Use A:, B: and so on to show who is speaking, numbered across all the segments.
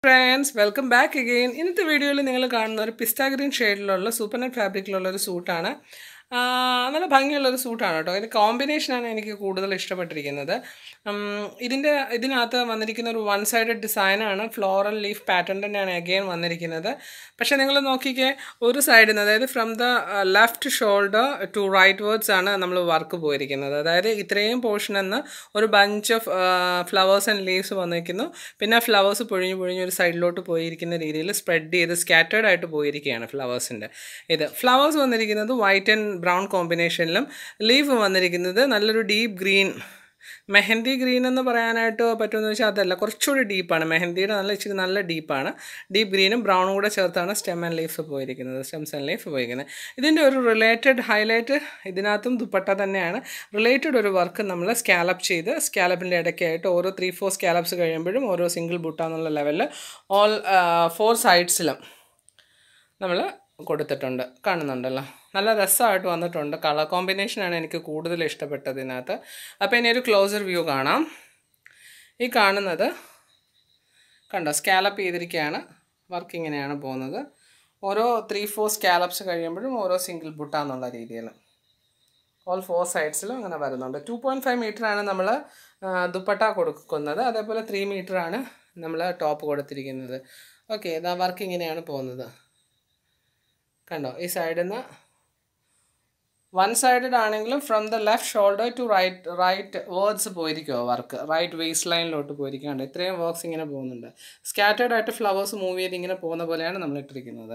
A: friends welcome back again ഇന്നത്തെ വീഡിയോയിൽ നിങ്ങൾ കാണുന്ന ഒരു പിസ്ത ഗ്രീൻ ഷെയ്ഡിലുള്ള സൂപ്പർ നെറ്റ് ഫാബ്രിക്കിലുള്ള ഒരു സൂട്ടാണ് ആ, നല്ല ഭംഗിയുള്ളൊരു സൂട്ടാണ് കേട്ടോ ഇത് കോമ്പിനേഷനാണ് എനിക്ക് കൂടുതൽ ഇഷ്ടപ്പെട്ടിരിക്കുന്നത് ഉം, ഇതിൻ്റെ ഇതിനകത്ത് വന്നിരിക്കുന്ന ഒരു വൺ സൈഡഡ് ഡിസൈനാണ് ഫ്ലോറൽ ലീഫ് പാറ്റേൺ തന്നെയാണ് അഗെയിൻ വന്നിരിക്കുന്നത് പക്ഷേ നിങ്ങൾ നോക്കിക്കേ ഒരു സൈഡിൽ നിന്ന് അതായത് from the left shoulder to right wards ആണ് നമ്മൾ വർക്ക് പോയിരിക്കുന്നത് അതായത് ഇത്രയും പോർഷൻ എന്ന് ഒരു bunch of flowers and leaves വന്നിരിക്കുന്നു പിന്നെ ഫ്ലവേഴ്സ് പൊഴിഞ്ഞ് പൊഴിഞ്ഞ് ഒരു സൈഡിലോട്ട് പോയിരിക്കുന്ന രീതിയിൽ സ്പ്രെഡ് ചെയ്ത് സ്കാറ്റേർഡ് ആയിട്ട് പോയിരിക്കുകയാണ് ഫ്ലവേഴ്സിൻ്റെ ഇത് ഫ്ലവേഴ്സ് വന്നിരിക്കുന്നത് വൈറ്റ് ആൻഡ് ബ്രൗൺ കോമ്പിനേഷനിലും ലീഫ് വന്നിരിക്കുന്നത് നല്ലൊരു ഡീപ്പ് ഗ്രീൻ മെഹന്തി ഗ്രീൻ എന്ന് പറയാനായിട്ട് പറ്റുമെന്ന് വെച്ചാൽ അതല്ല കുറച്ചുകൂടി ഡീപ്പാണ് മെഹന്തിയുടെ നല്ല ഇച്ചിരി നല്ല ഡീപ്പാണ് ഡീപ്പ് ഗ്രീനും ബ്രൗണും കൂടെ ചേർത്താണ് സ്റ്റെം ആൻഡ് ലീഫ് പോയിരിക്കുന്നത് സ്റ്റെംസ് ആൻഡ് ലീഫ് പോയിരിക്കുന്നത് ഇതിൻ്റെ ഒരു റിലേറ്റഡ് ഹൈലൈറ്റ് ഇതിനകത്തും ദുപ്പട്ട തന്നെയാണ് റിലേറ്റഡ് ഒരു വർക്ക് നമ്മൾ സ്കാലപ്പ് ചെയ്ത് സ്കാലപ്പിൻ്റെ ഇടയ്ക്കായിട്ട് ഓരോ ത്രീ ഫോർ സ്കാലപ്സ് കഴിയുമ്പോഴും ഓരോ സിംഗിൾ ബുട്ട എന്നുള്ള ലെവലിൽ ഓൾ ഫോർ സൈഡ്സിലും നമ്മൾ കൊടുത്തിട്ടുണ്ട് കാണുന്നുണ്ടല്ലോ നല്ല രസമായിട്ട് വന്നിട്ടുണ്ട് കളർ കോമ്പിനേഷനാണ് എനിക്ക് കൂടുതൽ ഇഷ്ടപ്പെട്ടത് ഇതിനകത്ത് അപ്പോൾ ഇനി ഒരു ക്ലോസർ വ്യൂ കാണാം ഈ കാണുന്നത് കണ്ടോ സ്കാലപ്പ് ചെയ്തിരിക്കുകയാണ് വർക്ക് ഇങ്ങനെയാണ് പോകുന്നത് ഓരോ ത്രീ ഫോർ സ്കാലപ്സ് കഴിയുമ്പോഴും ഓരോ സിംഗിൾ ബുട്ട എന്നുള്ള രീതിയിൽ ഓൾ ഫോർ സൈഡ്സിലും അങ്ങനെ വരുന്നുണ്ട് ടു പോയിൻറ്റ് ഫൈവ് മീറ്ററാണ് നമ്മൾ ദുപ്പട്ട കൊടുക്കുന്നത് അതേപോലെ ത്രീ മീറ്ററാണ് നമ്മൾ ടോപ്പ് കൊടുത്തിരിക്കുന്നത് ഓക്കെ ഇതാ വർക്ക് ഇങ്ങനെയാണ് പോകുന്നത് കണ്ടോ ഈ സൈഡിൽ നിന്ന് വൺ സൈഡഡ് ആണെങ്കിലും from the left shoulder to right right wards പോയിരിക്കുമോ വർക്ക് റൈറ്റ് വേസ്റ്റ് ലൈനിലോട്ട് പോയിരിക്കാണ്ട് ഇത്രയും വർക്ക്സ് ഇങ്ങനെ പോകുന്നുണ്ട് സ്കാറ്റേർഡ് ആയിട്ട് ഫ്ലവേഴ്സ് മൂവ് ചെയ്ത് ഇങ്ങനെ പോകുന്ന പോലെയാണ് നമ്മൾ ഇട്ടിരിക്കുന്നത്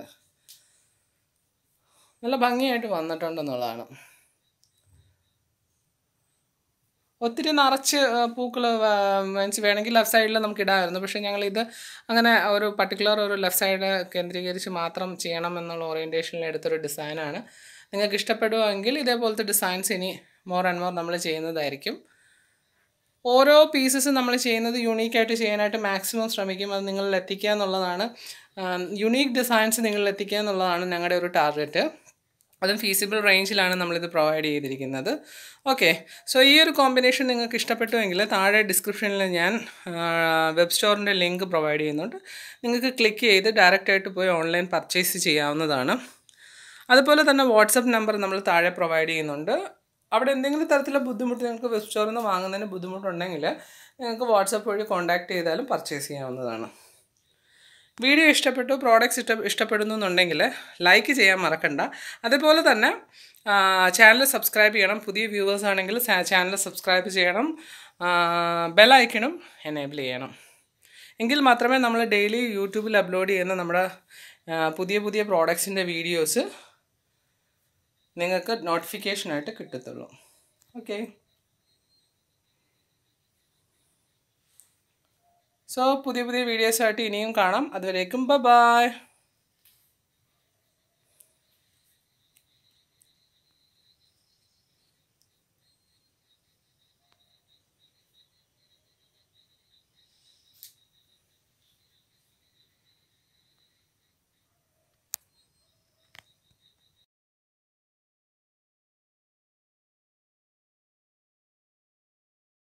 A: നല്ല ഭംഗിയായിട്ട് വന്നിട്ടുണ്ടെന്നുള്ളതാണ് ഒത്തിരി നിറച്ച് പൂക്കൾ മീൻസ് വേണമെങ്കിൽ ലെഫ്റ്റ് സൈഡിൽ നമുക്ക് ഇടാമായിരുന്നു പക്ഷേ ഞങ്ങളിത് അങ്ങനെ ഒരു പർട്ടിക്കുലർ ഒരു ലെഫ്റ്റ് സൈഡ് കേന്ദ്രീകരിച്ച് മാത്രം ചെയ്യണം എന്നുള്ള ഓറിയൻറ്റേഷനിൽ എടുത്തൊരു ഡിസൈനാണ് നിങ്ങൾക്ക് ഇഷ്ടപ്പെടുമെങ്കിൽ ഇതേപോലത്തെ ഡിസൈൻസ് ഇനി മോർ ആൻഡ് മോർ നമ്മൾ ചെയ്യുന്നതായിരിക്കും ഓരോ പീസസ് നമ്മൾ ചെയ്യുന്നത് യുണീക്കായിട്ട് ചെയ്യാനായിട്ട് മാക്സിമം ശ്രമിക്കും അത് നിങ്ങളിൽ എത്തിക്കുക എന്നുള്ളതാണ് യുണീക്ക് ഡിസൈൻസ് നിങ്ങളിൽ എത്തിക്കുക എന്നുള്ളതാണ് ഞങ്ങളുടെ ഒരു ടാർഗറ്റ് അതും ഫീസിബിൾ റേഞ്ചിലാണ് നമ്മളിത് പ്രൊവൈഡ് ചെയ്തിരിക്കുന്നത് ഓക്കെ സോ ഈ ഒരു കോമ്പിനേഷൻ നിങ്ങൾക്ക് ഇഷ്ടപ്പെട്ടുവെങ്കിൽ താഴെ ഡിസ്ക്രിപ്ഷനിൽ ഞാൻ വെബ് സ്റ്റോറിൻ്റെ ലിങ്ക് പ്രൊവൈഡ് ചെയ്യുന്നുണ്ട് നിങ്ങൾക്ക് ക്ലിക്ക് ചെയ്ത് ഡയറക്റ്റായിട്ട് പോയി ഓൺലൈൻ പർച്ചേസ് ചെയ്യാവുന്നതാണ് അതുപോലെ തന്നെ വാട്സപ്പ് നമ്പർ നമ്മൾ താഴെ പ്രൊവൈഡ് ചെയ്യുന്നുണ്ട് അവിടെ എന്തെങ്കിലും തരത്തിലുള്ള ബുദ്ധിമുട്ട് നിങ്ങൾക്ക് വെബ് സ്റ്റോറിൽ നിന്ന് വാങ്ങുന്നതിന് ബുദ്ധിമുട്ടുണ്ടെങ്കിൽ നിങ്ങൾക്ക് വാട്സപ്പ് വഴി കോൺടാക്റ്റ് ചെയ്താലും പർച്ചേസ് ചെയ്യാവുന്നതാണ് വീഡിയോ ഇഷ്ടപ്പെട്ടു പ്രോഡക്റ്റ്സ് ഇഷ്ട ഇഷ്ടപ്പെടുന്നു എന്നുണ്ടെങ്കിൽ ലൈക്ക് ചെയ്യാൻ മറക്കണ്ട അതുപോലെ തന്നെ ചാനൽ സബ്സ്ക്രൈബ് ചെയ്യണം പുതിയ വ്യൂവേഴ്സ് ആണെങ്കിൽ ചാനൽ സബ്സ്ക്രൈബ് ചെയ്യണം ബെൽ ഐക്കണും എനേബിൾ ചെയ്യണം എങ്കിൽ മാത്രമേ നമ്മൾ ഡെയിലി യൂട്യൂബിൽ അപ്ലോഡ് ചെയ്യുന്ന നമ്മുടെ പുതിയ പുതിയ പ്രോഡക്ട്സിൻ്റെ വീഡിയോസ് നിങ്ങൾക്ക് നോട്ടിഫിക്കേഷനായിട്ട് കിട്ടത്തുള്ളൂ ഓക്കെ സോ പുതിയ പുതിയ വീഡിയോസായിട്ട് ഇനിയും കാണാം അതുവരേക്കും ബ ബായ്